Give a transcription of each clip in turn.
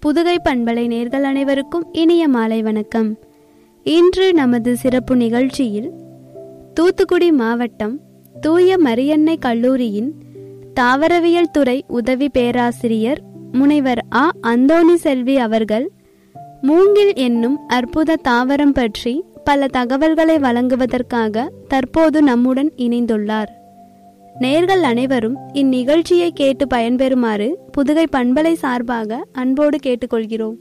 புதுகை பண்பலை நேர்கள் அனைவருக்கும் இனிய மாலை வணக்கம் இன்று நமது சிறப்பு நிகழ்ச்சியில் தூத்துக்குடி மாவட்டம் தூய மரியன்னை கல்லூரியின் தாவரவியல் துறை உதவி பேராசிரியர் முனைவர் ஆ அந்தோணி செல்வி அவர்கள் மூங்கில் என்னும் அற்புத தாவரம் பற்றி பல தகவல்களை வழங்குவதற்காக தற்போது நம்முடன் இணைந்துள்ளார் நேர்கள் அனைவரும் இந்நிகழ்ச்சியை கேட்டு பயன்பெறுமாறு புதுகை பண்பலை சார்பாக அன்போடு கேட்டுக்கொள்கிறோம்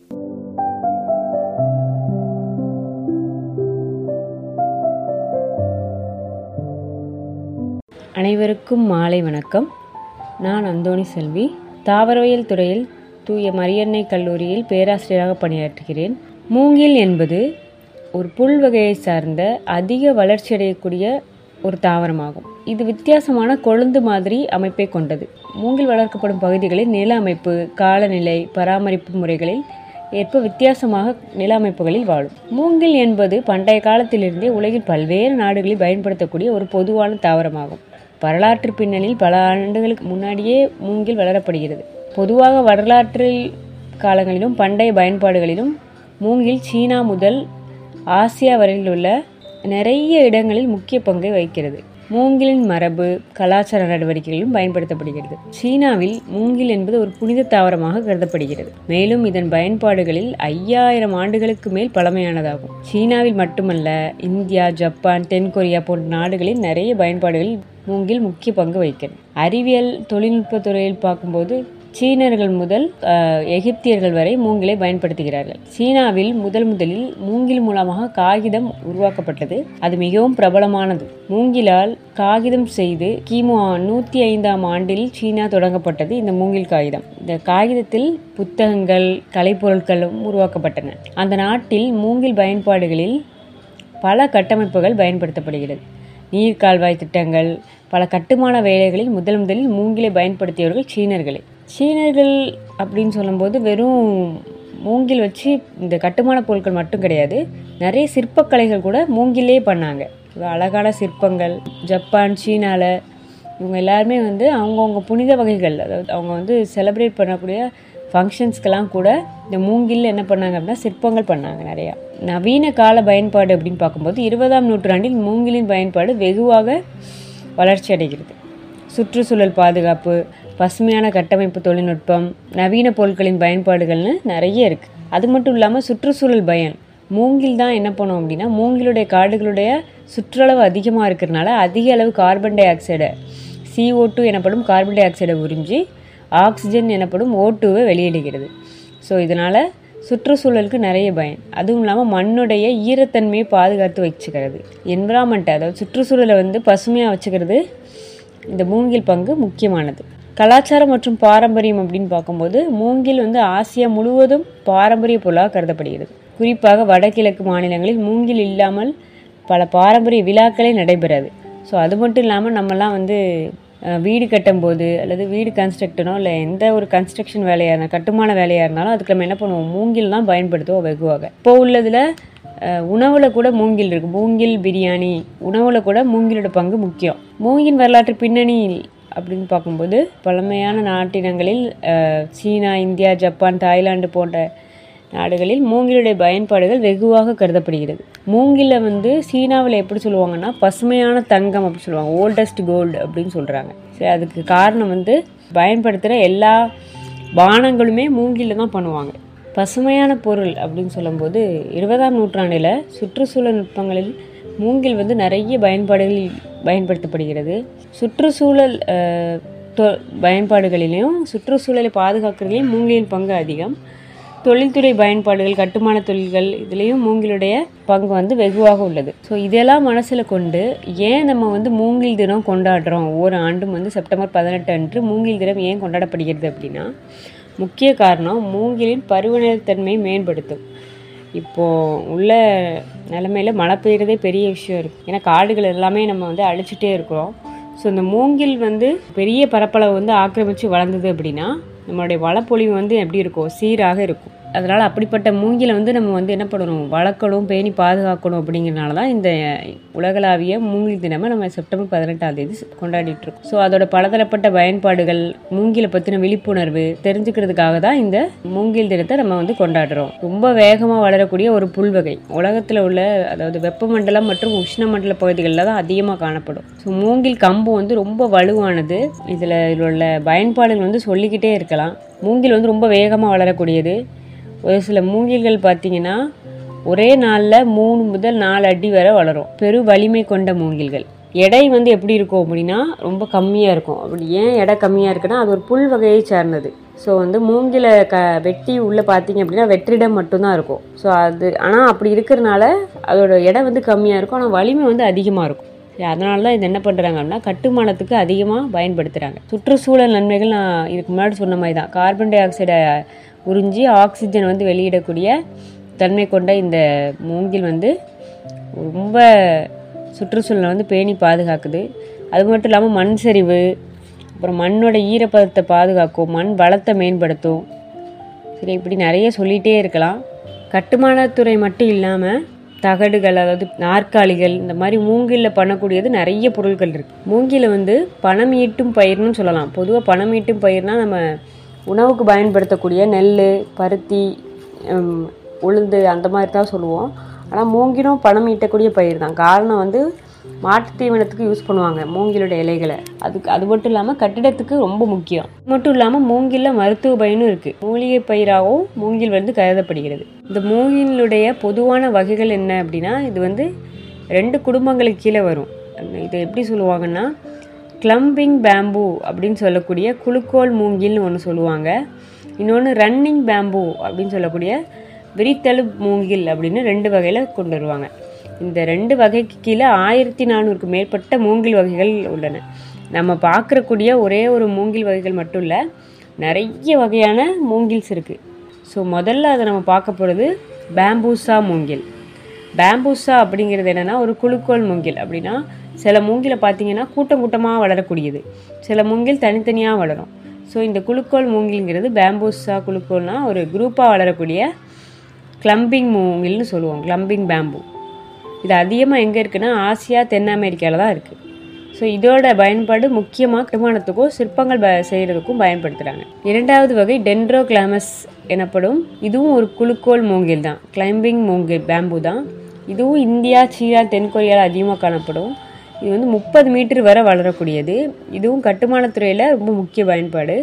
அனைவருக்கும் மாலை வணக்கம் நான் அந்தோணி செல்வி தாவரவியல் துறையில் தூய மரியன்னை கல்லூரியில் பேராசிரியராக பணியாற்றுகிறேன் மூங்கில் என்பது ஒரு புல் வகையை சார்ந்த அதிக வளர்ச்சியடையக்கூடிய ஒரு தாவரமாகும் இது வித்தியாசமான கொழுந்து மாதிரி அமைப்பை கொண்டது மூங்கில் வளர்க்கப்படும் பகுதிகளில் நில அமைப்பு காலநிலை பராமரிப்பு முறைகளில் ஏற்ப வித்தியாசமாக நில அமைப்புகளில் வாழும் மூங்கில் என்பது பண்டைய காலத்திலிருந்தே உலகில் பல்வேறு நாடுகளில் பயன்படுத்தக்கூடிய ஒரு பொதுவான தாவரமாகும் வரலாற்று பின்னணியில் பல ஆண்டுகளுக்கு முன்னாடியே மூங்கில் வளரப்படுகிறது பொதுவாக வரலாற்றில் காலங்களிலும் பண்டைய பயன்பாடுகளிலும் மூங்கில் சீனா முதல் ஆசியா வரையில் உள்ள நிறைய இடங்களில் முக்கிய பங்கை வகிக்கிறது மூங்கிலின் மரபு கலாச்சார நடவடிக்கைகளிலும் பயன்படுத்தப்படுகிறது சீனாவில் மூங்கில் என்பது ஒரு புனித தாவரமாக கருதப்படுகிறது மேலும் இதன் பயன்பாடுகளில் ஐயாயிரம் ஆண்டுகளுக்கு மேல் பழமையானதாகும் சீனாவில் மட்டுமல்ல இந்தியா ஜப்பான் தென்கொரியா போன்ற நாடுகளில் நிறைய பயன்பாடுகளில் மூங்கில் முக்கிய பங்கு வகிக்கிறது அறிவியல் தொழில்நுட்ப துறையில் பார்க்கும்போது சீனர்கள் முதல் அஹ், எகிப்தியர்கள் வரை மூங்கிலை பயன்படுத்துகிறார்கள் சீனாவில் முதல் முதலில் மூங்கில் மூலமாக காகிதம் உருவாக்கப்பட்டது அது மிகவும் பிரபலமானது மூங்கிலால் காகிதம் செய்து கிமு நூற்றி ஐந்தாம் ஆண்டில் சீனா தொடங்கப்பட்டது இந்த மூங்கில் காகிதம் இந்த காகிதத்தில் புத்தகங்கள் கலைப்பொருட்களும் உருவாக்கப்பட்டன அந்த நாட்டில் மூங்கில் பயன்பாடுகளில் பல கட்டமைப்புகள் பயன்படுத்தப்படுகிறது நீர் கால்வாய் திட்டங்கள் பல கட்டுமான வேலைகளில் முதல் முதலில் மூங்கிலை பயன்படுத்தியவர்கள் சீனர்களே சீனர்கள் அப்படின்னு சொல்லும்போது வெறும் மூங்கில் வச்சு இந்த கட்டுமான பொருட்கள் மட்டும் கிடையாது நிறைய சிற்பக்கலைகள் கூட மூங்கிலே பண்ணாங்க அழகான சிற்பங்கள் ஜப்பான் சீனாவில் இவங்க எல்லாருமே வந்து அவங்கவுங்க புனித வகைகள் அதாவது அவங்க வந்து செலிப்ரேட் பண்ணக்கூடிய ஃபங்க்ஷன்ஸ்க்கெல்லாம் கூட இந்த மூங்கில் என்ன பண்ணாங்க அப்படின்னா சிற்பங்கள் பண்ணாங்க நிறையா நவீன கால பயன்பாடு அப்படின்னு பார்க்கும்போது இருபதாம் நூற்றாண்டில் மூங்கிலின் பயன்பாடு வெகுவாக வளர்ச்சி அடைகிறது சுற்றுச்சூழல் பாதுகாப்பு பசுமையான கட்டமைப்பு தொழில்நுட்பம் நவீன பொருட்களின் பயன்பாடுகள்னு நிறைய இருக்குது அது மட்டும் இல்லாமல் சுற்றுச்சூழல் பயன் மூங்கில் தான் என்ன பண்ணும் அப்படின்னா மூங்கிலுடைய காடுகளுடைய சுற்றளவு அதிகமாக இருக்கிறனால அதிக அளவு கார்பன் டை ஆக்சைடை CO2 டூ எனப்படும் கார்பன் டை ஆக்சைடை உறிஞ்சி ஆக்சிஜன் எனப்படும் ஓட்டுவை வெளியிடுகிறது ஸோ இதனால் சுற்றுச்சூழலுக்கு நிறைய பயன் அதுவும் இல்லாமல் மண்ணுடைய ஈரத்தன்மையை பாதுகாத்து வச்சுக்கிறது என்விரான்மெண்ட் அதாவது சுற்றுச்சூழலை வந்து பசுமையாக வச்சுக்கிறது இந்த மூங்கில் பங்கு முக்கியமானது கலாச்சாரம் மற்றும் பாரம்பரியம் அப்படின்னு பார்க்கும்போது மூங்கில் வந்து ஆசியா முழுவதும் பாரம்பரிய பொருளாக கருதப்படுகிறது குறிப்பாக வடகிழக்கு மாநிலங்களில் மூங்கில் இல்லாமல் பல பாரம்பரிய விழாக்களே நடைபெறாது ஸோ அது மட்டும் இல்லாமல் நம்மலாம் வந்து அஹ், வீடு கட்டும்போது அல்லது வீடு கன்ஸ்ட்ரக்டனோ இல்லை எந்த ஒரு கன்ஸ்ட்ரக்ஷன் வேலையாக இருந்தாலும் கட்டுமான வேலையாக இருந்தாலும் அதுக்கு நம்ம என்ன பண்ணுவோம் மூங்கில் தான் பயன்படுத்துவோம் வெகுவாக இப்போ உள்ளதில் உணவில் கூட மூங்கில் இருக்குது மூங்கில் பிரியாணி உணவில் கூட மூங்கிலோட பங்கு முக்கியம் மூங்கின் வரலாற்று பின்னணி அப்படின்னு பார்க்கும்போது பழமையான நாட்டினங்களில் அஹ், சீனா இந்தியா ஜப்பான் தாய்லாந்து போன்ற நாடுகளில் மூங்கிலுடைய பயன்பாடுகள் வெகுவாக கருதப்படுகிறது மூங்கில வந்து சீனாவில் எப்படி சொல்லுவாங்கன்னா பசுமையான தங்கம் அப்படின்னு சொல்லுவாங்க ஓல்டஸ்ட் கோல்டு அப்படின்னு சொல்கிறாங்க சரி அதுக்கு காரணம் வந்து பயன்படுத்துகிற எல்லா பானங்களுமே மூங்கில தான் பண்ணுவாங்க பசுமையான பொருள் அப்படின்னு சொல்லும்போது இருபதாம் நூற்றாண்டில் சுற்றுச்சூழல் நுட்பங்களில் மூங்கில் வந்து நிறைய பயன்பாடுகளில் பயன்படுத்தப்படுகிறது சுற்றுச்சூழல் அஹ், தொ- பயன்பாடுகளிலையும் சுற்றுச்சூழலை பாதுகாக்கிறதுலையும் மூங்கிலின் பங்கு அதிகம் தொழில்துறை பயன்பாடுகள் கட்டுமான தொழில்கள் இதுலேயும் மூங்கிலுடைய பங்கு வந்து வெகுவாக உள்ளது ஸோ இதெல்லாம் மனசில் கொண்டு ஏன் நம்ம வந்து மூங்கில் தினம் கொண்டாடுறோம் ஒவ்வொரு ஆண்டும் வந்து செப்டம்பர் பதினெட்டு அன்று மூங்கில் தினம் ஏன் கொண்டாடப்படுகிறது அப்படின்னா முக்கிய காரணம் மூங்கிலின் பருவநிலைத்தன்மையை மேம்படுத்தும் இப்போது உள்ள நிலமையில மழை பெய்கிறதே பெரிய விஷயம் இருக்குது ஏன்னா காடுகள் எல்லாமே நம்ம வந்து அழிச்சிட்டே இருக்கிறோம் ஸோ இந்த மூங்கில் வந்து பெரிய பரப்பளவு வந்து ஆக்கிரமித்து வளர்ந்தது அப்படின்னா நம்மளுடைய வளப்பொழிவு வந்து எப்படி இருக்கும் சீராக இருக்கும் அதனால் அப்படிப்பட்ட மூங்கிலை வந்து நம்ம வந்து என்ன பண்ணணும் வளர்க்கணும் பேணி பாதுகாக்கணும் அப்படிங்கிறனால தான் இந்த உலகளாவிய மூங்கில் தினமை நம்ம செப்டம்பர் பதினெட்டாம் தேதி கொண்டாடிட்டு இருக்கோம் ஸோ அதோட பலதரப்பட்ட பயன்பாடுகள் மூங்கிலை பற்றின விழிப்புணர்வு தெரிஞ்சுக்கிறதுக்காக தான் இந்த மூங்கில் தினத்தை நம்ம வந்து கொண்டாடுறோம் ரொம்ப வேகமாக வளரக்கூடிய ஒரு புல்வகை உலகத்தில் உள்ள அதாவது வெப்பமண்டலம் மற்றும் உஷ்ணமண்டல பகுதிகளில் தான் அதிகமாக காணப்படும் ஸோ மூங்கில் கம்பு வந்து ரொம்ப வலுவானது இதில் இதில் உள்ள பயன்பாடுகள் வந்து சொல்லிக்கிட்டே இருக்கலாம் மூங்கில் வந்து ரொம்ப வேகமாக வளரக்கூடியது ஒரு சில மூங்கில்கள் பார்த்தீங்கன்னா ஒரே நாளில் மூணு முதல் நாலு அடி வரை வளரும் பெரு வலிமை கொண்ட மூங்கில்கள் எடை வந்து எப்படி இருக்கும் அப்படின்னா ரொம்ப கம்மியாக இருக்கும் அப்படி ஏன் எடை கம்மியாக இருக்குன்னா அது ஒரு புல் வகையை சார்ந்தது ஸோ வந்து மூங்கில க வெட்டி உள்ளே பார்த்தீங்க அப்படின்னா வெற்றிடம் மட்டும்தான் இருக்கும் ஸோ அது ஆனால் அப்படி இருக்கிறனால அதோட எடை வந்து கம்மியாக இருக்கும் ஆனால் வலிமை வந்து அதிகமாக இருக்கும் சரி, அதனால தான் இது என்ன பண்ணுறாங்க அப்படின்னா கட்டுமானத்துக்கு அதிகமாக பயன்படுத்துகிறாங்க சுற்றுச்சூழல் நன்மைகள் நான் இதுக்கு முன்னாடி சொன்ன மாதிரி தான் கார்பன் டை ஆக்சைடை உறிஞ்சி ஆக்சிஜன் வந்து வெளியிடக்கூடிய தன்மை கொண்ட இந்த மூங்கில் வந்து ரொம்ப சுற்றுச்சூழலை வந்து பேணி பாதுகாக்குது அது மட்டும் இல்லாமல் மண் சரிவு அப்புறம் மண்ணோட ஈரப்பதத்தை பாதுகாக்கும் மண் வளத்தை மேம்படுத்தும் சரி இப்படி நிறைய சொல்லிகிட்டே இருக்கலாம் கட்டுமானத்துறை மட்டும் இல்லாமல் தகடுகள் அதாவது நாற்காலிகள் இந்த மாதிரி மூங்கிலில் பண்ணக்கூடியது நிறைய பொருட்கள் இருக்குது மூங்கில வந்து பணம் ஈட்டும் பயிர்னு சொல்லலாம் பொதுவாக பணம் ஈட்டும் பயிர்னால் நம்ம உணவுக்கு பயன்படுத்தக்கூடிய நெல் பருத்தி ஹம், உளுந்து அந்த மாதிரி தான் சொல்லுவோம் ஆனால் மூங்கிலும் பணம் ஈட்டக்கூடிய பயிர் தான் காரணம் வந்து மாட்டுத் தீவனத்துக்கு யூஸ் பண்ணுவாங்க மூங்கிலோட இலைகளை அதுக்கு அது மட்டும் இல்லாமல் கட்டிடத்துக்கு ரொம்ப முக்கியம் அது மட்டும் இல்லாமல் மூங்கிலில் மருத்துவ பயனும் இருக்குது மூலிகை பயிராகவும் மூங்கில் வந்து கருதப்படுகிறது இந்த மூங்கிலுடைய பொதுவான வகைகள் என்ன அப்படின்னா இது வந்து ரெண்டு குடும்பங்களுக்கு கீழே வரும் இதை எப்படி சொல்லுவாங்கன்னா கிளம்பிங் பேம்பு அப்படின்னு சொல்லக்கூடிய குளுக்கோல் மூங்கில்னு ஒன்று சொல்லுவாங்க இன்னொன்று ரன்னிங் பேம்பு அப்படின்னு சொல்லக்கூடிய விரித்தழு மூங்கில் அப்படின்னு ரெண்டு வகையில் கொண்டு வருவாங்க இந்த ரெண்டு வகைக்கு கீழே ஆயிரத்தி நானூறுக்கு மேற்பட்ட மூங்கில் வகைகள் உள்ளன நம்ம பார்க்கக்கூடிய ஒரே ஒரு மூங்கில் வகைகள் மட்டும் இல்லை நிறைய வகையான மூங்கில்ஸ் இருக்குது ஸோ முதல்ல அதை நம்ம பார்க்க போகிறது பேம்பூசா மூங்கில் பேம்பூசா அப்படிங்கிறது என்னென்னா ஒரு குளுக்கோல் மூங்கில் அப்படின்னா சில மூங்கிலை பார்த்தீங்கன்னா கூட்டம் கூட்டமாக வளரக்கூடியது சில மூங்கில் தனித்தனியாக வளரும் ஸோ இந்த குளுக்கோல் மூங்கில்ங்கிறது பேம்பூசா குளுக்கோல்னா ஒரு குரூப்பாக வளரக்கூடிய கிளம்பிங் மூங்கில்னு சொல்லுவோம் கிளம்பிங் பேம்பு இது அதிகமாக எங்கே இருக்குன்னா ஆசியா தென் அமெரிக்காவில் தான் இருக்குது ஸோ இதோட பயன்பாடு முக்கியமாக கட்டுமானத்துக்கும் சிற்பங்கள் ப செய்கிறதுக்கும் பயன்படுத்துகிறாங்க இரண்டாவது வகை டென்ட்ரோ கிளாமஸ் எனப்படும் இதுவும் ஒரு குளுக்கோல் மூங்கில் தான் கிளைம்பிங் மூங்கில் பேம்பு தான் இதுவும் இந்தியா சீனா தென்கொரியாவில் அதிகமாக காணப்படும் இது வந்து முப்பது மீட்டர் வரை வளரக்கூடியது இதுவும் கட்டுமானத்துறையில் ரொம்ப முக்கிய பயன்பாடு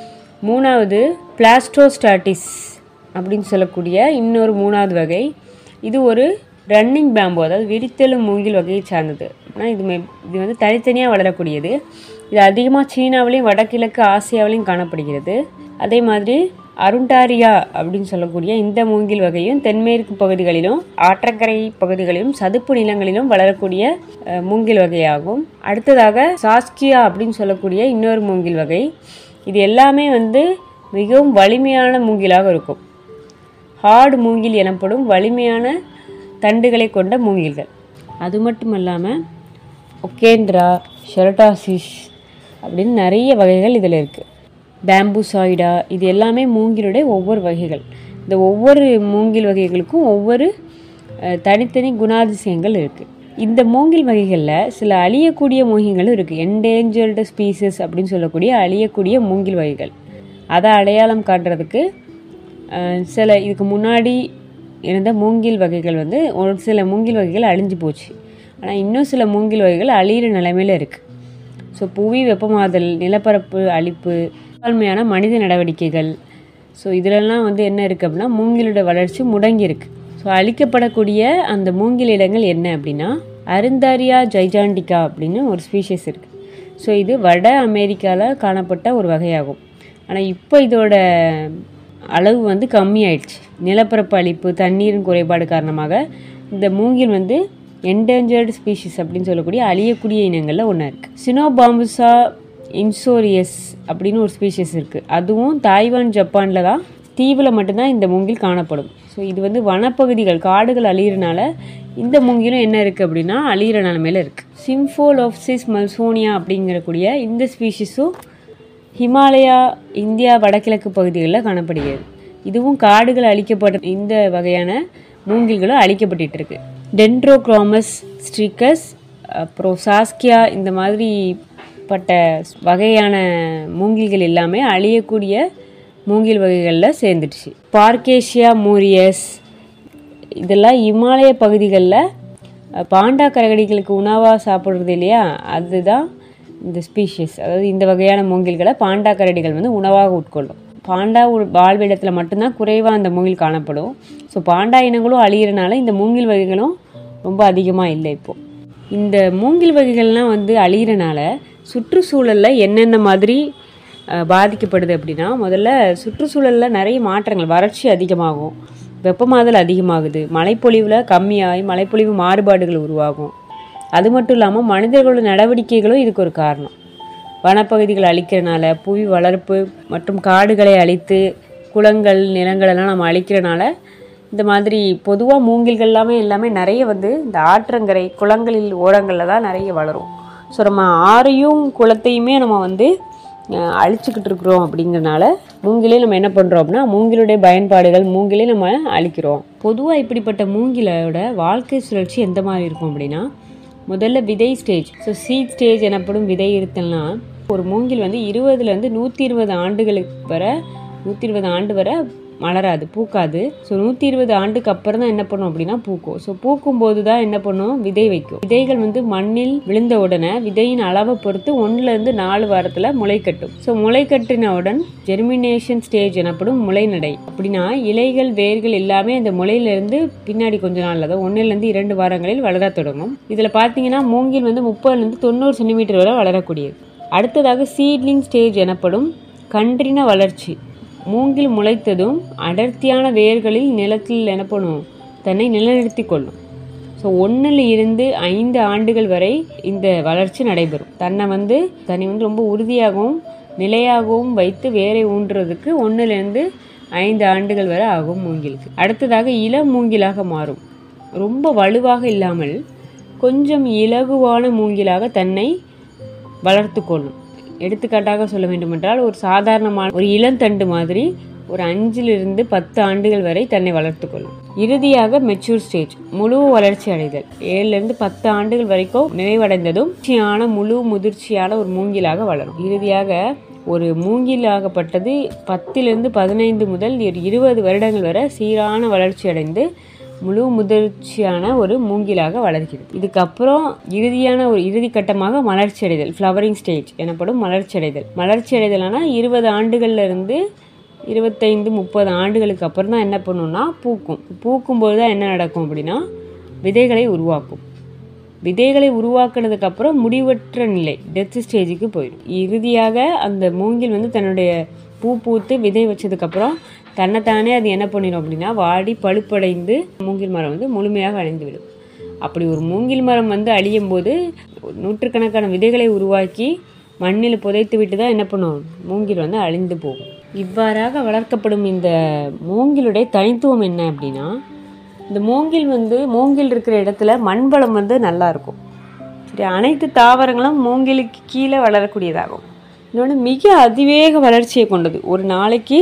மூணாவது பிளாஸ்டோஸ்டாட்டிஸ் அப்படின்னு சொல்லக்கூடிய இன்னொரு மூணாவது வகை இது ஒரு ரன்னிங் பேம்பு அதாவது விரித்தெழும் மூங்கில் வகையை சார்ந்தது ஆனால் இது மெ இது வந்து தனித்தனியாக வளரக்கூடியது இது அதிகமாக சீனாவிலையும் வடகிழக்கு ஆசியாவிலையும் காணப்படுகிறது அதே மாதிரி அருண்டாரியா அப்படின்னு சொல்லக்கூடிய இந்த மூங்கில் வகையும் தென்மேற்கு பகுதிகளிலும் ஆற்றங்கரை பகுதிகளிலும் சதுப்பு நிலங்களிலும் வளரக்கூடிய அஹ், மூங்கில் வகையாகும் அடுத்ததாக சாஸ்கியா அப்படின்னு சொல்லக்கூடிய இன்னொரு மூங்கில் வகை இது எல்லாமே வந்து மிகவும் வலிமையான மூங்கிலாக இருக்கும் ஹார்டு மூங்கில் எனப்படும் வலிமையான தண்டுகளை கொண்ட மூங்கில்கள் அது மட்டும் இல்லாமல் ஒகேந்திரா ஷெரட்டாசிஸ் அப்படின்னு நிறைய வகைகள் இதில் இருக்குது பேம்புசாய்டா இது எல்லாமே மூங்கிலுடைய ஒவ்வொரு வகைகள் இந்த ஒவ்வொரு மூங்கில் வகைகளுக்கும் ஒவ்வொரு அஹ், தனித்தனி குணாதிசயங்கள் இருக்குது இந்த மூங்கில் வகைகளில் சில அழியக்கூடிய மூங்கில்களும் இருக்குது என்டேஞ்சர்டு ஸ்பீசஸ் அப்படின்னு சொல்லக்கூடிய அழியக்கூடிய மூங்கில் வகைகள் அதை அடையாளம் காட்டுறதுக்கு அஹ், சில இதுக்கு முன்னாடி இருந்த மூங்கில் வகைகள் வந்து ஒரு சில மூங்கில் வகைகள் அழிஞ்சு போச்சு ஆனால் இன்னும் சில மூங்கில் வகைகள் அழியிற நிலைமையில் இருக்குது ஸோ புவி வெப்பமாதல் நிலப்பரப்பு அழிப்பு பெரும்பான்மையான மனித நடவடிக்கைகள் ஸோ இதிலெல்லாம் வந்து என்ன இருக்குது அப்படின்னா மூங்கிலோட வளர்ச்சி முடங்கி இருக்கு ஸோ அழிக்கப்படக்கூடிய அந்த மூங்கில் இடங்கள் என்ன அப்படின்னா அருந்தாரியா ஜைஜாண்டிகா அப்படின்னு ஒரு ஸ்பீஷிஸ் இருக்குது ஸோ இது வட அமெரிக்காவில் காணப்பட்ட ஒரு வகையாகும் ஆனால் இப்போ இதோட அளவு வந்து கம்மியாயிடுச்சு நிலப்பரப்பு அழிப்பு தண்ணீரின் குறைபாடு காரணமாக இந்த மூங்கில் வந்து என்டேஞ்சர்டு ஸ்பீஷிஸ் அப்படின்னு சொல்லக்கூடிய அழியக்கூடிய இனங்களில் ஒன்றா இருக்குது சினோபாம்புசா இன்சோரியஸ் அப்படின்னு ஒரு ஸ்பீஷிஸ் இருக்குது அதுவும் தாய்வான் ஜப்பானில் தான் தீவில் மட்டும்தான் இந்த மூங்கில் காணப்படும் ஸோ இது வந்து வனப்பகுதிகள் காடுகள் அழியிறனால இந்த மூங்கிலும் என்ன இருக்குது அப்படின்னா அழியிற நிலமையில இருக்குது சிம்ஃபோலோப்சிஸ் மல்சோனியா அப்படிங்கிறக்கூடிய இந்த ஸ்பீஷிஸும் ஹிமாலயா இந்தியா வடகிழக்கு பகுதிகளில் காணப்படுகிறது இதுவும் காடுகள் அழிக்கப்பட்ட இந்த வகையான மூங்கில்களும் அழிக்கப்பட்டுட்டு இருக்கு டென்ட்ரோக்ரோமஸ் ஸ்ட்ரிக்கஸ் அப்புறம் சாஸ்கியா இந்த மாதிரி பட்ட வகையான மூங்கில்கள் எல்லாமே அழியக்கூடிய மூங்கில் வகைகளில் சேர்ந்துடுச்சு பார்க்கேஷியா மூரியஸ் இதெல்லாம் இமாலய பகுதிகளில் பாண்டா கரகடிகளுக்கு உணவாக சாப்பிட்றது இல்லையா அதுதான் இந்த ஸ்பீஷிஸ் அதாவது இந்த வகையான மூங்கில்களை பாண்டா கரடிகள் வந்து உணவாக உட்கொள்ளும் பாண்டா உ- வாழ்விடத்தில் மட்டும்தான் குறைவாக அந்த மூங்கில் காணப்படும் ஸோ பாண்டா இனங்களும் அழியிறனால இந்த மூங்கில் வகைகளும் ரொம்ப அதிகமாக இல்லை இப்போது இந்த மூங்கில் வகைகள்லாம் வந்து அழியிறனால சுற்றுச்சூழலில் என்னென்ன மாதிரி அஹ், பாதிக்கப்படுது அப்படின்னா முதல்ல சுற்றுச்சூழலில் நிறைய மாற்றங்கள் வறட்சி அதிகமாகும் வெப்பமாதல் அதிகமாகுது மழைப்பொழிவில் கம்மியாகி மழைப்பொழிவு மாறுபாடுகள் உருவாகும் அது மட்டும் இல்லாமல் மனிதர்களோட நடவடிக்கைகளும் இதுக்கு ஒரு காரணம் வனப்பகுதிகள் அழிக்கிறனால புவி வளர்ப்பு மற்றும் காடுகளை அழித்து குளங்கள் நிலங்களெல்லாம் நம்ம அழிக்கிறனால இந்த மாதிரி பொதுவாக மூங்கில்கள் எல்லாமே எல்லாமே நிறைய வந்து இந்த ஆற்றங்கரை குளங்களில் ஓரங்களில் தான் நிறைய வளரும் ஸோ நம்ம ஆறையும் குளத்தையுமே நம்ம வந்து அஹ், அழிச்சுக்கிட்டு இருக்கிறோம் அப்படிங்கிறனால மூங்கிலே நம்ம என்ன பண்ணுறோம் அப்படின்னா மூங்கிலுடைய பயன்பாடுகள் மூங்கிலே நம்ம அழிக்கிறோம் பொதுவாக இப்படிப்பட்ட மூங்கிலோட வாழ்க்கை சுழற்சி எந்த மாதிரி இருக்கும் அப்படின்னா முதல்ல விதை ஸ்டேஜ் ஸோ சீட் ஸ்டேஜ் எனப்படும் விதை இருத்தல்னா ஒரு மூங்கில் வந்து இருபதுலேருந்து நூற்றி இருபது ஆண்டுகளுக்கு வரை நூற்றி இருபது ஆண்டு வரை மலராது பூக்காது ஸோ நூற்றி இருபது ஆண்டுக்கு அப்புறம் தான் என்ன பண்ணும் அப்படின்னா பூக்கும் ஸோ பூக்கும் போது தான் என்ன பண்ணும் விதை வைக்கும் விதைகள் வந்து மண்ணில் விழுந்த உடனே விதையின் அளவை பொறுத்து ஒன்றுலேருந்து நாலு வாரத்தில் முளை கட்டும் ஸோ முளை கட்டினவுடன் ஜெர்மினேஷன் ஸ்டேஜ் எனப்படும் முளைநடை அப்படின்னா இலைகள் வேர்கள் எல்லாமே அந்த முளையிலிருந்து பின்னாடி கொஞ்ச நாள் அதாவது ஒன்றிலேருந்து இரண்டு வாரங்களில் வளரத் தொடங்கும் இதில் பார்த்தீங்கன்னா மூங்கில் வந்து முப்பதுலேருந்து தொண்ணூறு சென்டிமீட்டர் வரை வளரக்கூடியது அடுத்ததாக சீட்லிங் ஸ்டேஜ் எனப்படும் கன்றின வளர்ச்சி மூங்கில் முளைத்ததும் அடர்த்தியான வேர்களில் நிலத்தில் என்ன பண்ணும் தன்னை நிலைநிறுத்தி கொள்ளும் ஸோ ஒன்றில் இருந்து ஐந்து ஆண்டுகள் வரை இந்த வளர்ச்சி நடைபெறும் தன்னை வந்து தன்னை வந்து ரொம்ப உறுதியாகவும் நிலையாகவும் வைத்து வேரை ஊன்றுறதுக்கு ஒன்றிலிருந்து ஐந்து ஆண்டுகள் வரை ஆகும் மூங்கிலுக்கு அடுத்ததாக இளம் மூங்கிலாக மாறும் ரொம்ப வலுவாக இல்லாமல் கொஞ்சம் இலகுவான மூங்கிலாக தன்னை வளர்த்து கொள்ளும் எடுத்துக்காட்டாக சொல்ல வேண்டுமென்றால் ஒரு சாதாரணமான ஒரு இளந்தண்டு மாதிரி ஒரு அஞ்சிலிருந்து பத்து ஆண்டுகள் வரை தன்னை வளர்த்து கொள்ளும் இறுதியாக மெச்சூர் ஸ்டேஜ் முழு வளர்ச்சி அடைதல் ஏழுலேருந்து பத்து ஆண்டுகள் வரைக்கும் நிறைவடைந்ததும் முதிர்ச்சியான முழு முதிர்ச்சியான ஒரு மூங்கிலாக வளரும் இறுதியாக ஒரு மூங்கிலாகப்பட்டது பத்திலிருந்து பதினைந்து முதல் இரு- இருபது வருடங்கள் வரை சீரான வளர்ச்சி அடைந்து முழு முதிர்ச்சியான ஒரு மூங்கிலாக வளர்கிறது இதுக்கப்புறம் இறுதியான ஒரு இறுதி கட்டமாக மலர்ச்சி அடைதல் ஃப்ளவரிங் ஸ்டேஜ் எனப்படும் மலர்ச்சி அடைதல் மலர்ச்சி அடைதல்னா இருபது ஆண்டுகள்ல இருந்து இருபத்தைந்து முப்பது ஆண்டுகளுக்கு அப்புறம் தான் என்ன பண்ணும்னா பூக்கும் பூக்கும்போது தான் என்ன நடக்கும் அப்படின்னா விதைகளை உருவாக்கும் விதைகளை உருவாக்குனதுக்கு அப்புறம் முடிவற்ற நிலை டெத் ஸ்டேஜுக்கு போயிடும் இறுதியாக அந்த மூங்கில் வந்து தன்னுடைய பூ பூத்து விதை வச்சதுக்கப்புறம் தன்னைத்தானே அது என்ன பண்ணிடும் அப்படின்னா வாடி பழுப்படைந்து மூங்கில் மரம் வந்து முழுமையாக அழிந்து விடும் அப்படி ஒரு மூங்கில் மரம் வந்து அழியும் போது நூற்றுக்கணக்கான விதைகளை உருவாக்கி மண்ணில் புதைத்து விட்டு தான் என்ன பண்ணும் மூங்கில் வந்து அழிந்து போகும் இவ்வாறாக வளர்க்கப்படும் இந்த மூங்கிலுடைய தனித்துவம் என்ன அப்படின்னா இந்த மூங்கில் வந்து மூங்கில் இருக்கிற இடத்துல மண்வளம் வந்து நல்லா இருக்கும் சரி அனைத்து தாவரங்களும் மூங்கிலுக்கு கீழே வளரக்கூடியதாகும் இன்னொன்று மிக அதிவேக வளர்ச்சியை கொண்டது ஒரு நாளைக்கு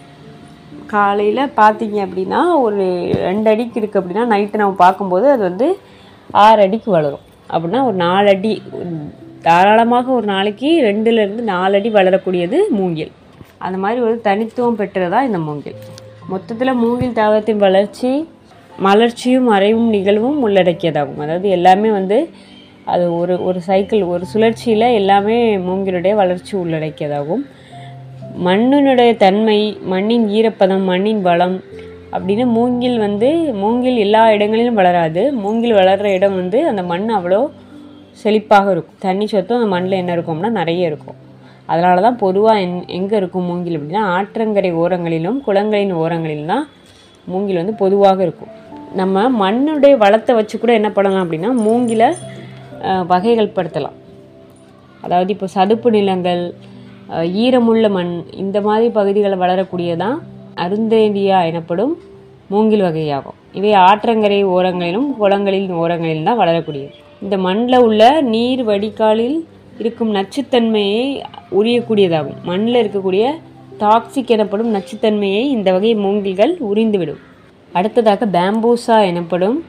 காலையில் பார்த்தீங்க அப்படின்னா ஒரு ரெண்டு அடிக்கு இருக்குது அப்படின்னா நைட்டு நம்ம பார்க்கும்போது அது வந்து ஆறு அடிக்கு வளரும் அப்படின்னா ஒரு நாலு அடி தாராளமாக ஒரு நாளைக்கு ரெண்டுலேருந்து நாலு அடி வளரக்கூடியது மூங்கில் அந்த மாதிரி ஒரு தனித்துவம் பெற்றதா இந்த மூங்கில் மொத்தத்தில் மூங்கில் தாவரத்தின் வளர்ச்சி மலர்ச்சியும் மறைவும் நிகழ்வும் உள்ளடக்கியதாகும் அதாவது எல்லாமே வந்து அது ஒரு ஒரு சைக்கிள் ஒரு சுழற்சியில் எல்லாமே மூங்கிலுடைய வளர்ச்சி உள்ளடக்கியதாகும் மண்ணினுடைய தன்மை மண்ணின் ஈரப்பதம் மண்ணின் வளம் அப்படின்னு மூங்கில் வந்து மூங்கில் எல்லா இடங்களிலும் வளராது மூங்கில் வளர்கிற இடம் வந்து அந்த மண் அவ்வளோ செழிப்பாக இருக்கும் தண்ணி சொத்தும் அந்த மண்ணில் என்ன இருக்கும்னா நிறைய இருக்கும் அதனால தான் பொதுவாக என் எங்கே இருக்கும் மூங்கில் அப்படின்னா ஆற்றங்கரை ஓரங்களிலும் குளங்களின் ஓரங்களிலும் தான் மூங்கில் வந்து பொதுவாக இருக்கும் நம்ம மண்ணுடைய வளத்தை வச்சு கூட என்ன பண்ணலாம் அப்படின்னா மூங்கிலை அஹ், வகைகள் படுத்தலாம் அதாவது இப்போ சதுப்பு நிலங்கள் அஹ், ஈரமுள்ள மண் இந்த மாதிரி பகுதிகளில் வளரக்கூடியதான் அருந்தேண்டியா எனப்படும் மூங்கில் வகையாகும் இவை ஆற்றங்கரை ஓரங்களிலும் குளங்களின் ஓரங்களிலும் தான் வளரக்கூடியது இந்த மண்ணில் உள்ள நீர் வடிகாலில் இருக்கும் நச்சுத்தன்மையை உரியக்கூடியதாகும் மண்ணில் இருக்கக்கூடிய டாக்ஸிக் எனப்படும் நச்சுத்தன்மையை இந்த வகை மூங்கில்கள் உறிந்துவிடும் அடுத்ததாக பேம்பூசா எனப்படும்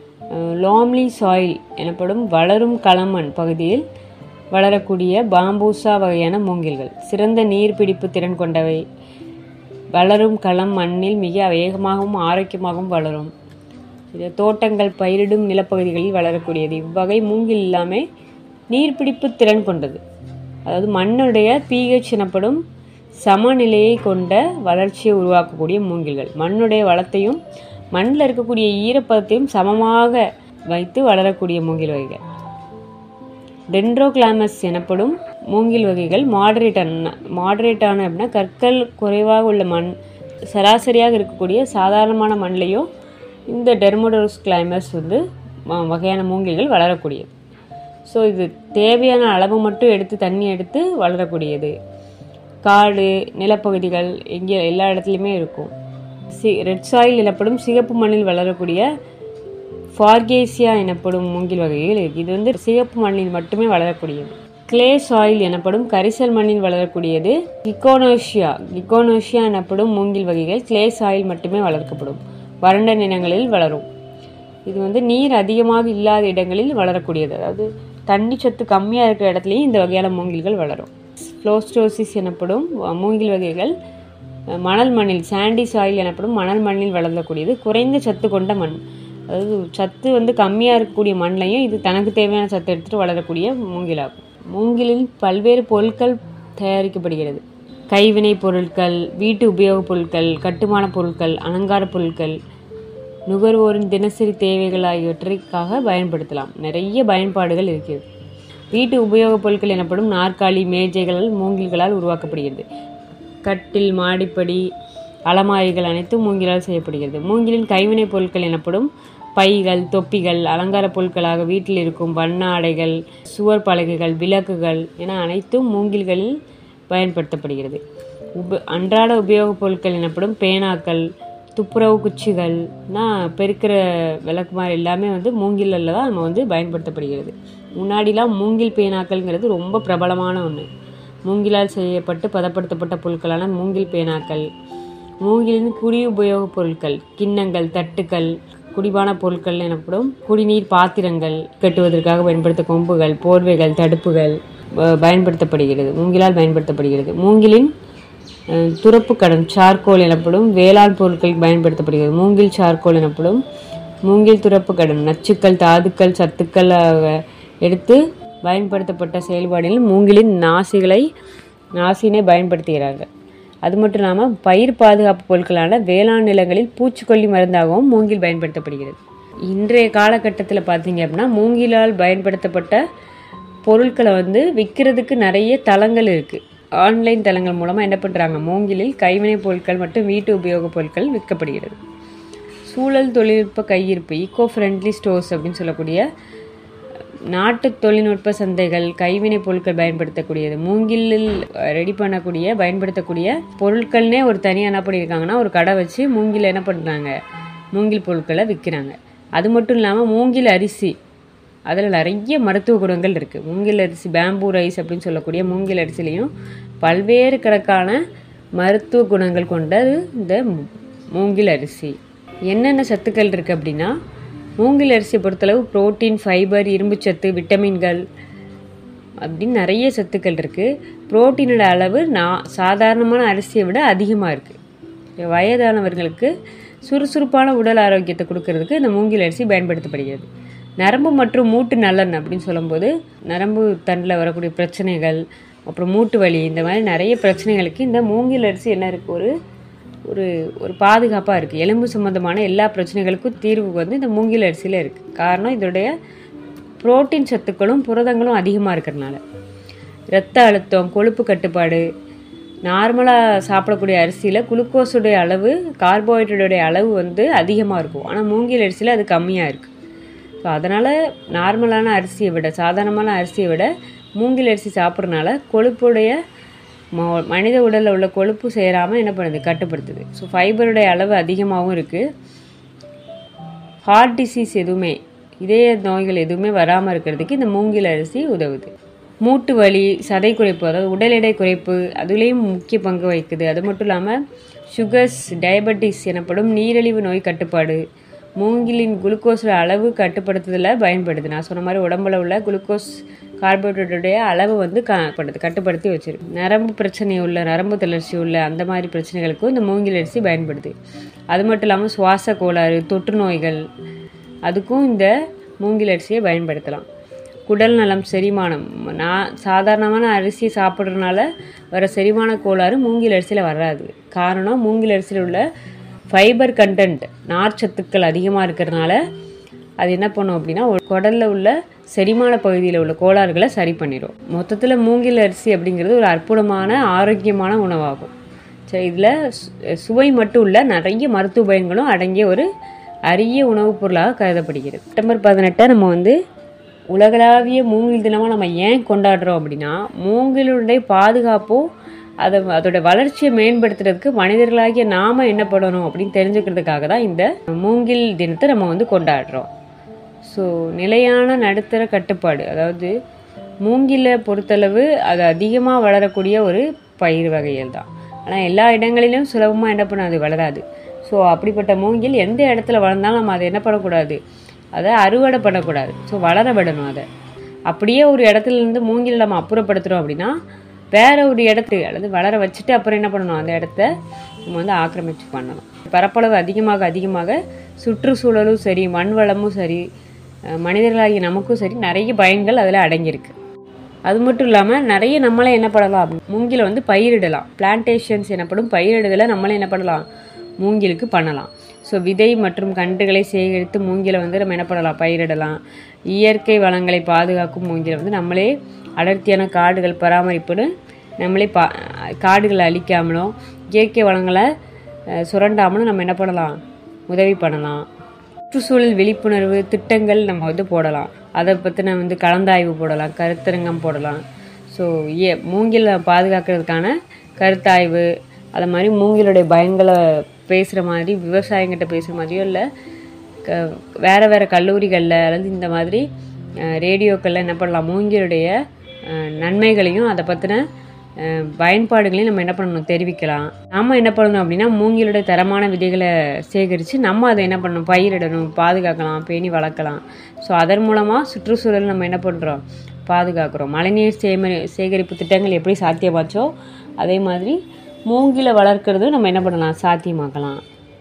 லாம்லி சாயில் எனப்படும் வளரும் களமண் பகுதியில் வளரக்கூடிய பாம்பூசா வகையான மூங்கில்கள் சிறந்த நீர்பிடிப்பு திறன் கொண்டவை வளரும் களம் மண்ணில் மிக வேகமாகவும் ஆரோக்கியமாகவும் வளரும் இது தோட்டங்கள் பயிரிடும் நிலப்பகுதிகளில் வளரக்கூடியது இவ்வகை மூங்கில் எல்லாமே நீர்பிடிப்பு திறன் கொண்டது அதாவது மண்ணுடைய pH எனப்படும் சமநிலையை கொண்ட வளர்ச்சியை உருவாக்கக்கூடிய மூங்கில்கள் மண்ணுடைய வளத்தையும் மண்ணில் இருக்கக்கூடிய ஈரப்பதத்தையும் சமமாக வைத்து வளரக்கூடிய மூங்கில் வகைகள் டென்ட்ரோகிளாமஸ் எனப்படும் மூங்கில் வகைகள் மாடரேட்டான மாடரேட்டான அப்படின்னா கற்கள் குறைவாக உள்ள மண் சராசரியாக இருக்கக்கூடிய சாதாரணமான மண்ணிலையும் இந்த டெர்மோடோஸ் கிளைமஸ் வந்து ம- வகையான மூங்கில்கள் வளரக்கூடியது ஸோ இது தேவையான அளவு மட்டும் எடுத்து தண்ணி எடுத்து வளரக்கூடியது காடு நிலப்பகுதிகள் எங்கே எல்லா இடத்துலையுமே இருக்கும் சி ரெட் சாயில் எனப்படும் சிகப்பு மண்ணில் வளரக்கூடிய ஃபார்கேசியா எனப்படும் மூங்கில் வகைகள் இருக்கு இது வந்து சிகப்பு மண்ணில் மட்டுமே வளரக்கூடியது கிளே சாயில் எனப்படும் கரிசல் மண்ணில் வளரக்கூடியது கிக்கோனோஷியா கிக்கோனோஷியா எனப்படும் மூங்கில் வகைகள் கிளே சாயில் மட்டுமே வளர்க்கப்படும் வறண்ட நிலங்களில் வளரும் இது வந்து நீர் அதிகமாக இல்லாத இடங்களில் வளரக்கூடியது அதாவது தண்ணி சத்து கம்மியாக இருக்கிற இடத்துலையும் இந்த வகையான மூங்கில்கள் வளரும் ஃப்ளோஸ்டோசிஸ் எனப்படும் மூங்கில் வகைகள் அஹ், மணல் மண்ணில் சாண்டி சாயில் எனப்படும் மணல் மண்ணில் வளரக்கூடியது குறைந்த சத்து கொண்ட மண் அதாவது சத்து வந்து கம்மியாக இருக்கக்கூடிய மண்ணையும் இது தனக்கு தேவையான சத்து எடுத்துகிட்டு வளரக்கூடிய மூங்கிலாகும் மூங்கிலில் பல்வேறு பொருட்கள் தயாரிக்கப்படுகிறது கைவினைப் பொருட்கள் வீட்டு உபயோகப் பொருட்கள் கட்டுமான பொருட்கள் அலங்கார பொருட்கள் நுகர்வோரின் தினசரி தேவைகள் ஆகியவற்றிற்காக பயன்படுத்தலாம் நிறைய பயன்பாடுகள் இருக்கிறது வீட்டு உபயோகப் பொருட்கள் எனப்படும் நாற்காலி மேஜைகள் மூங்கில்களால் உருவாக்கப்படுகிறது கட்டில் மாடிப்படி அலமாரிகள் அனைத்தும் மூங்கிலால் செய்யப்படுகிறது மூங்கிலின் கைவினைப் பொருட்கள் எனப்படும் பைகள் தொப்பிகள் அலங்கார பொருட்களாக வீட்டில் இருக்கும் வண்ண ஆடைகள் சுவர் பலகைகள் விளக்குகள் என அனைத்தும் மூங்கில்களில் பயன்படுத்தப்படுகிறது உப அன்றாட உபயோகப் பொருட்கள் எனப்படும் பேனாக்கள் துப்புரவு குச்சிகள்னா பெருக்கிற விளக்குமாறு எல்லாமே வந்து மூங்கிலில் தான் நம்ம வந்து பயன்படுத்தப்படுகிறது முன்னாடிலாம் மூங்கில் பேனாக்கள்ங்கிறது ரொம்ப பிரபலமான ஒன்று மூங்கிலால் செய்யப்பட்டு பதப்படுத்தப்பட்ட பொருட்களான மூங்கில் பேனாக்கள் மூங்கிலின் குடி உபயோகப் பொருட்கள் கிண்ணங்கள் தட்டுக்கள் குடிபான பொருட்கள் எனப்படும் குடிநீர் பாத்திரங்கள் கட்டுவதற்காக பயன்படுத்த கொம்புகள் போர்வைகள் தடுப்புகள் ப- பயன்படுத்தப்படுகிறது மூங்கிலால் பயன்படுத்தப்படுகிறது மூங்கிலின் அஹ், துரப்பு கடன் சார்கோல் எனப்படும் வேளாண் பொருட்கள் பயன்படுத்தப்படுகிறது மூங்கில் சார்கோல் எனப்படும் மூங்கில் துரப்பு கடன் நச்சுக்கள் தாதுக்கள் சத்துக்கள் ஆக எடுத்து பயன்படுத்தப்பட்ட செயல்பாடில் மூங்கிலின் நாசிகளை நாசினை பயன்படுத்துகிறார்கள் அது மட்டும் இல்லாமல் பயிர் பாதுகாப்பு பொருட்களான வேளாண் நிலங்களில் பூச்சிக்கொல்லி மருந்தாகவும் மூங்கில் பயன்படுத்தப்படுகிறது இன்றைய காலகட்டத்தில் பார்த்தீங்க அப்படின்னா மூங்கிலால் பயன்படுத்தப்பட்ட பொருட்களை வந்து விற்கிறதுக்கு நிறைய தளங்கள் இருக்குது ஆன்லைன் தளங்கள் மூலமாக என்ன பண்ணுறாங்க மூங்கிலில் கைவினைப் பொருட்கள் மற்றும் வீட்டு உபயோகப் பொருட்கள் விற்கப்படுகிறது சூழல் தொழில்நுட்ப கையிருப்பு ஈகோ ஃப்ரெண்ட்லி ஸ்டோர்ஸ் அப்படின்னு சொல்லக்கூடிய நாட்டு தொழில்நுட்ப சந்தைகள் கைவினைப் பொருட்கள் பயன்படுத்தக்கூடியது மூங்கிலில் ரெடி பண்ணக்கூடிய பயன்படுத்தக்கூடிய பொருட்கள்னே ஒரு தனியாக என்ன பண்ணியிருக்காங்கன்னா ஒரு கடை வச்சு மூங்கில் என்ன பண்ணுறாங்க மூங்கில் பொருட்களை விற்கிறாங்க அது மட்டும் இல்லாமல் மூங்கில் அரிசி அதில் நிறைய மருத்துவ குணங்கள் இருக்குது மூங்கில் அரிசி பேம்பூ ரைஸ் அப்படின்னு சொல்லக்கூடிய மூங்கில் அரிசிலையும் பல்வேறு கணக்கான மருத்துவ குணங்கள் கொண்டது இந்த மூ- மூங்கில் அரிசி என்னென்ன சத்துக்கள் இருக்குது அப்படின்னா மூங்கில் அரிசியை பொறுத்தளவு புரோட்டீன் ஃபைபர் இரும்புச்சத்து விட்டமின்கள் அப்படின்னு நிறைய சத்துக்கள் இருக்குது புரோட்டீனோட அளவு நான் சாதாரணமான அரிசியை விட அதிகமாக இருக்குது வயதானவர்களுக்கு சுறுசுறுப்பான உடல் ஆரோக்கியத்தை கொடுக்கறதுக்கு இந்த மூங்கில் அரிசி பயன்படுத்தப்படுகிறது நரம்பு மற்றும் மூட்டு நலன் அப்படின்னு சொல்லும்போது நரம்பு தண்டில் வரக்கூடிய பிரச்சனைகள் அப்புறம் மூட்டு வலி இந்த மாதிரி நிறைய பிரச்சனைகளுக்கு இந்த மூங்கில் அரிசி என்ன இருக்குது ஒரு ஒரு ஒரு பாதுகாப்பாக இருக்குது எலும்பு சம்மந்தமான எல்லா பிரச்சனைகளுக்கும் தீர்வு வந்து இந்த மூங்கில் அரிசியில் இருக்குது காரணம் இதோடைய புரோட்டீன் சத்துக்களும் புரதங்களும் அதிகமாக இருக்கிறதுனால இரத்த அழுத்தம் கொழுப்பு கட்டுப்பாடு நார்மலாக சாப்பிடக்கூடிய அரிசியில் குளுக்கோஸுடைய அளவு கார்போஹைட்ரேட்டுடைய அளவு வந்து அதிகமாக இருக்கும் ஆனால் மூங்கில் அரிசியில் அது கம்மியாக இருக்குது ஸோ அதனால் நார்மலான அரிசியை விட சாதாரணமான அரிசியை விட மூங்கில் அரிசி சாப்பிட்றதுனால கொழுப்புடைய ம- மனித உடலில் உள்ள கொழுப்பு சேராமல் என்ன பண்ணுது கட்டுப்படுத்துது ஸோ ஃபைபருடைய அளவு அதிகமாகவும் இருக்குது ஹார்ட் டிசீஸ் எதுவுமே இதய நோய்கள் எதுவுமே வராமல் இருக்கிறதுக்கு இந்த மூங்கில் அரிசி உதவுது மூட்டு வலி சதை குறைப்பு அதாவது உடல் எடை குறைப்பு அதுலேயும் முக்கிய பங்கு வகிக்குது அது மட்டும் இல்லாமல் சுகர்ஸ் டயபெட்டிஸ் எனப்படும் நீரிழிவு நோய் கட்டுப்பாடு மூங்கிலின் குளுக்கோஸ் அளவு கட்டுப்படுத்துதலில் பயன்படுது நான் சொன்ன மாதிரி உடம்புல உள்ள குளுக்கோஸ் கார்போஹைட்ரேட்டுடைய அளவு வந்து கட்டுப்படுத்து கட்டுப்படுத்தி வச்சிருக்கு நரம்பு பிரச்சனை உள்ள நரம்பு தளர்ச்சி உள்ள அந்த மாதிரி பிரச்சனைகளுக்கும் இந்த மூங்கில் அரிசி பயன்படுது அது மட்டும் இல்லாமல் சுவாச கோளாறு தொற்று நோய்கள் அதுக்கும் இந்த மூங்கில் அரிசியை பயன்படுத்தலாம் குடல் நலம் செரிமானம் நான் சாதாரணமான அரிசி சாப்பிட்றதுனால வர செரிமான கோளாறு மூங்கில் அரிசியில் வராது காரணம் மூங்கில் அரிசியில் உள்ள ஃபைபர் கண்டென்ட் நார்ச்சத்துக்கள் அதிகமாக இருக்கிறதுனால அது என்ன பண்ணும் அப்படின்னா குடலில் உள்ள செரிமான பகுதியில் உள்ள கோளாறுகளை சரி பண்ணிடும் மொத்தத்தில் மூங்கில் அரிசி அப்படிங்கிறது ஒரு அற்புதமான ஆரோக்கியமான உணவாகும் சரி இதில் சுவை மட்டும் இல்லை நிறைய மருத்துவ பயன்களும் அடங்கிய ஒரு அரிய உணவுப் பொருளாக கருதப்படுகிறது செப்டம்பர் பதினெட்டை நம்ம வந்து உலகளாவிய மூங்கில் தினமாக நம்ம ஏன் கொண்டாடுறோம் அப்படின்னா மூங்கிலுடைய பாதுகாப்பும் அதை அதோட வளர்ச்சியை மேம்படுத்துறதுக்கு மனிதர்களாகிய நாம் என்ன பண்ணணும் அப்படின்னு தெரிஞ்சுக்கிறதுக்காக தான் இந்த மூங்கில் தினத்தை நம்ம வந்து கொண்டாடுறோம் ஸோ நிலையான நடுத்தர கட்டுப்பாடு அதாவது மூங்கிலை பொறுத்தளவு அது அதிகமாக வளரக்கூடிய ஒரு பயிர் வகைகள் தான் ஆனால் எல்லா இடங்களிலும் சுலபமாக என்ன பண்ணாது வளராது ஸோ அப்படிப்பட்ட மூங்கில் எந்த இடத்துல வளர்ந்தாலும் நம்ம அதை என்ன பண்ணக்கூடாது அதை அறுவடை பண்ணக்கூடாது ஸோ வளர விடணும் அதை அப்படியே ஒரு இடத்துல இருந்து மூங்கில் நம்ம அப்புறப்படுத்துகிறோம் அப்படின்னா வேற ஒரு இடத்து அல்லது வளர வச்சுட்டு அப்புறம் என்ன பண்ணணும் அந்த இடத்த நம்ம வந்து ஆக்கிரமிச்சு பண்ணணும் பரப்பளவு அதிகமாக அதிகமாக சுற்றுச்சூழலும் சரி மண் வளமும் சரி மனிதர்களாகிய நமக்கும் சரி நிறைய பயன்கள் அதில் அடங்கியிருக்கு அது மட்டும் இல்லாமல் நிறைய நம்மளே என்ன பண்ணலாம் மூங்கில வந்து பயிரிடலாம் பிளான்டேஷன்ஸ் எனப்படும் பயிரிடுதலை நம்மளே என்ன பண்ணலாம் மூங்கிலுக்கு பண்ணலாம் ஸோ விதை மற்றும் கன்றுகளை சேகரித்து மூங்கிலை வந்து நம்ம என்ன பண்ணலாம் பயிரிடலாம் இயற்கை வளங்களை பாதுகாக்கும் மூங்கிலை வந்து நம்மளே அடர்த்தியான காடுகள் பராமரிப்புன்னு நம்மளே பா காடுகளை அழிக்காமலும் இயற்கை வளங்களை சுரண்டாமலும் நம்ம என்ன பண்ணலாம் உதவி பண்ணலாம் சுற்றுச்சூழல் விழிப்புணர்வு திட்டங்கள் நம்ம வந்து போடலாம் அதை பற்றின வந்து கலந்தாய்வு போடலாம் கருத்தரங்கம் போடலாம் ஸோ ஏ மூங்கிலை பாதுகாக்கிறதுக்கான கருத்தாய்வு அது மாதிரி மூங்கிலுடைய பயன்களை பேசுகிற மாதிரி விவசாயிங்கிட்ட பேசுகிற மாதிரியோ இல்லை க வேறு வேறு கல்லூரிகளில் அல்லது இந்த மாதிரி ரேடியோக்களில் என்ன பண்ணலாம் மூங்கிலுடைய நன்மைகளையும் அதை பற்றின பயன்பாடுகளையும் நம்ம என்ன பண்ணணும் தெரிவிக்கலாம் நம்ம என்ன பண்ணணும் அப்படின்னா மூங்கிலுடைய தரமான விதைகளை சேகரித்து நம்ம அதை என்ன பண்ணணும் பயிரிடணும் பாதுகாக்கலாம் பேணி வளர்க்கலாம் ஸோ அதன் மூலமாக சுற்றுச்சூழல் நம்ம என்ன பண்ணுறோம் பாதுகாக்கிறோம் மழைநீர் சேமரி சேகரிப்பு திட்டங்கள் எப்படி சாத்தியமாச்சோ அதே மாதிரி மூங்கிலை வளர்க்குறதும் நம்ம என்ன பண்ணலாம் சாத்தியமாக்கலாம்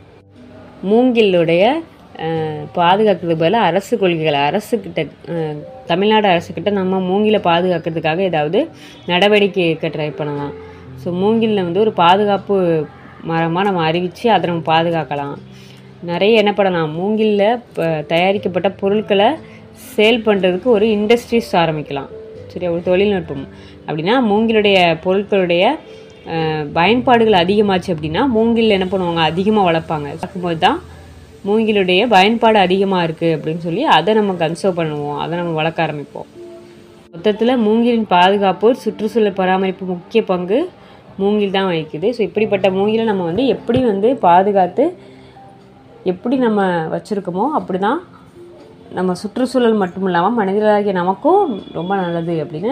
மூங்கிலுடைய பாதுகாக்கிறதுக்கு பதிலாக அரசு கொள்கைகள் அரசுக்கிட்ட தமிழ்நாடு அரசுக்கிட்ட நம்ம மூங்கிலை பாதுகாக்கிறதுக்காக ஏதாவது நடவடிக்கை எடுக்க ட்ரை பண்ணலாம் ஸோ மூங்கிலில் வந்து ஒரு பாதுகாப்பு மரமாக நம்ம அறிவித்து அதை நம்ம பாதுகாக்கலாம் நிறைய என்ன பண்ணலாம் மூங்கிலில் இப்போ தயாரிக்கப்பட்ட பொருட்களை சேல் பண்ணுறதுக்கு ஒரு இண்டஸ்ட்ரீஸ் ஆரம்பிக்கலாம் சரியா ஒரு தொழில்நுட்பம் அப்படின்னா மூங்கிலுடைய பொருட்களுடைய பயன்பாடுகள் அதிகமாச்சு அப்படின்னா மூங்கில் என்ன பண்ணுவாங்க அதிகமாக வளர்ப்பாங்க பார்க்கும்போது தான் மூங்கிலுடைய பயன்பாடு அதிகமாக இருக்குது அப்படின்னு சொல்லி அதை நம்ம கன்சர்வ் பண்ணுவோம் அதை நம்ம வளர்க்க ஆரம்பிப்போம் மொத்தத்தில் மூங்கிலின் பாதுகாப்பு சுற்றுச்சூழல் பராமரிப்பு முக்கிய பங்கு மூங்கில் தான் வகிக்குது ஸோ இப்படிப்பட்ட மூங்கிலை நம்ம வந்து எப்படி வந்து பாதுகாத்து எப்படி நம்ம வச்சுருக்கோமோ அப்படி தான் நம்ம சுற்றுச்சூழல் மட்டும் இல்லாமல் மனிதர்களாகிய நமக்கும் ரொம்ப நல்லது அப்படின்னு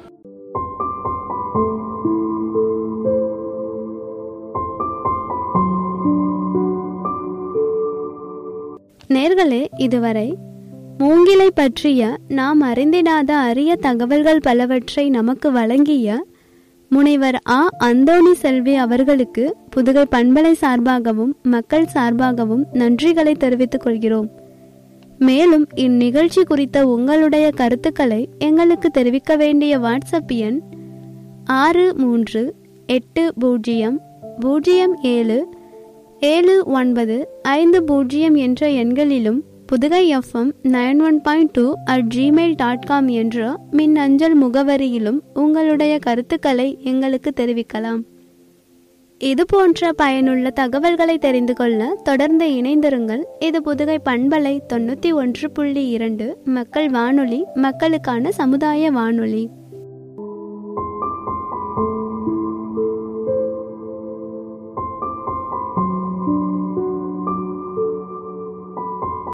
நேர்களே இதுவரை மூங்கிலை பற்றிய நாம் அறிந்திடாத அரிய தகவல்கள் பலவற்றை நமக்கு வழங்கிய முனைவர் ஆ அந்தோணி செல்வி அவர்களுக்கு புதுகை பண்பலை சார்பாகவும் மக்கள் சார்பாகவும் நன்றிகளை தெரிவித்துக் கொள்கிறோம் மேலும் இந்நிகழ்ச்சி குறித்த உங்களுடைய கருத்துக்களை எங்களுக்கு தெரிவிக்க வேண்டிய வாட்ஸ்அப் எண் ஆறு மூன்று எட்டு பூஜ்ஜியம் பூஜ்ஜியம் ஏழு ஏழு ஒன்பது ஐந்து பூஜ்ஜியம் என்ற எண்களிலும் Pudugai FM nine one point two at Gmail dot com என்ற மின் அஞ்சல் முகவரியிலும் உங்களுடைய கருத்துக்களை எங்களுக்கு தெரிவிக்கலாம் இது போன்ற பயனுள்ள தகவல்களை தெரிந்து கொள்ள தொடர்ந்து இணைந்திருங்கள் இது புதுகை பண்பலை தொண்ணூற்றி ஒன்று புள்ளி இரண்டு மக்கள் வானொலி மக்களுக்கான சமுதாய வானொலி